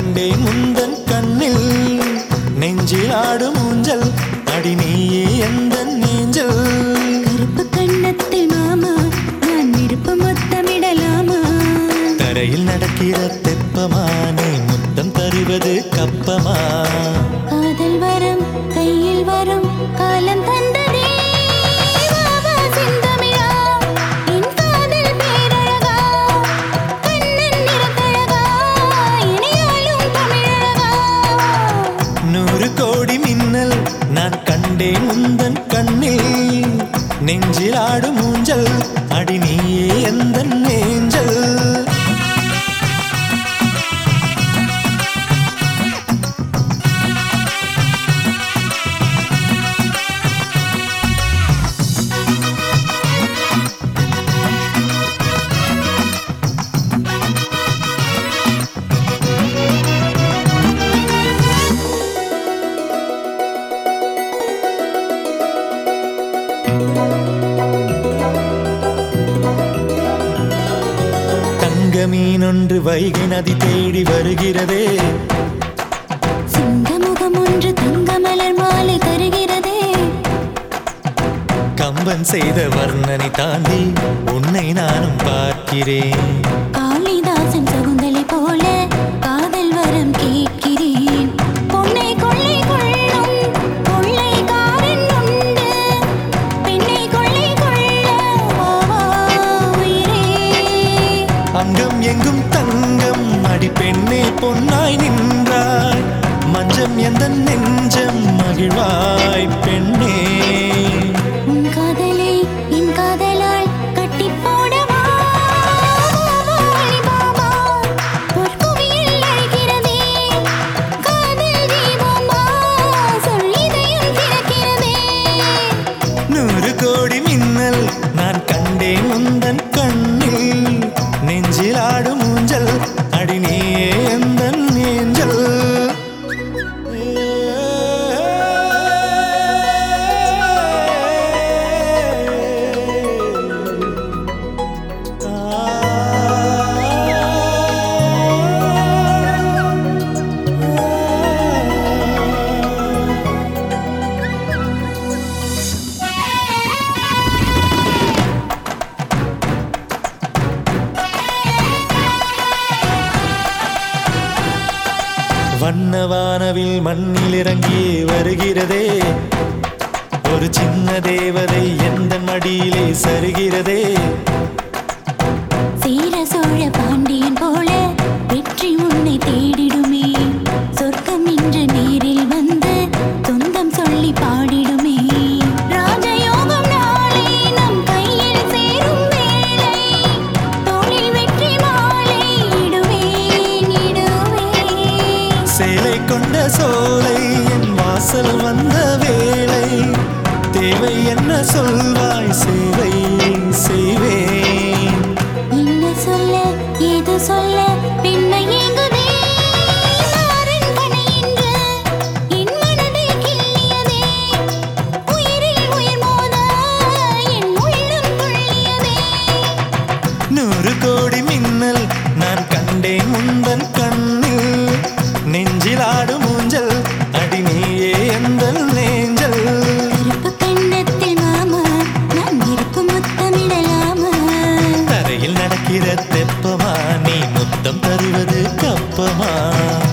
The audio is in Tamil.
கண்டேன் முந்தன் கண்ணில் நெஞ்சில் ஆடும் ஊஞ்சல் அடி நீயே எந்த நெஞ்சல் கருப்பு கண்ணத்தில் மாமா நான் விருப்பம் முத்தமிடலாமா தரையில் நடக்கிற தெப்பமா நீ முத்தம் தருவது கப்பமா காதல் வரம் கையில் வரும் காலம் தந்ததே வா, வா, செந்தமிழா, என் காதல் பேரழகா, கண்ணன் நிறத்தழகா, இணையாளும் தமிழழகா. நூறு கோடி மின்னல் நான் கண்டேன் முந்தன் கண்ணில் நெஞ்சில் ஆடும் ஊஞ்சல் அடி நீயே எந்த நெஞ்சல் தங்க மீனொன்று வைகை நதி தேடி வருகிறதே சிங்கமுகம் ஒன்று தங்க மலர் மாலை தருகிறதே கம்பன் செய்த வர்ணனை தாண்டி உன்னை நானும் பார்க்கிறேன் காளிதாசன் சகுந்தலை போல காதல் வரம் கேட்கிறேன் பொன்னை கொள்ளை கொள்ளும் கொள்ளைக்காரன் உண்டு பெண்ணை கொள்ளை கொள்ள வா, வா, உயிரே அங்கம் எங்கும் தங்கம் அடி பெண்ணே பொன்னாய் நின்றாய் மஞ்சம் எந்த நெஞ்சம் மகிழ்வாய் பெண்ணே உன் காதலை என் காதலால் கட்டி போடவா பாபா பொற்குவியில் அழைக்கிறதே காதல் தீபமா சொல் இதயம் திறக்கிறதே நூறு கோடி மின்னல் நான் கண்டேன் உந்தன் கண்ணில் நெஞ்சில் ஆடும் ஊஞ்சல் அடி நீயே எந்த நெஞ்சல் வண்ண வானவில் மண்ணில் இறங்கியே வருகிறதே ஒரு சின்ன தேவதை எந்த மடியிலே சருகிறதே சீர சோழ பாண்டியன் போல வெற்றி உன்னை தேடிடுமே சொர்க்கம் இன்று நேரில் வந்து சொந்தம் சொல்லி பாடிடுமே ராஜயோகம் நாளை நம் கையில் சேரும் வேளை தோளில் வெற்றி மாலை இடுவேன் இடுவேன் சேலை கொண்ட சோலை என் வாசல் வந்த வேளை தேவை என்ன சொல்வாய் சேவை செய்வேன் என்ன சொல்ல ஏது சொல்ல பெண்மை ஏங்குதே மாறன் பனை என்று என் மனதை கிள்ளியதே உயிரில் உயிர் மோத என் உள்ளம் துள்ளியதே நூறு கோடி மின்னல் நான் கண்டேன் முந்தன் கண்ணில் நெஞ்சில் ஆடும் ஊஞ்சல் அடி நீயே எந்த நெஞ்சல் கருப்பு கண்ணத்தில் மாமா நான் இருக்கும் முத்தமிடலாமா தரையில் நடக்கிற தெப்பமா நீ முத்தம் தருவது கப்பமா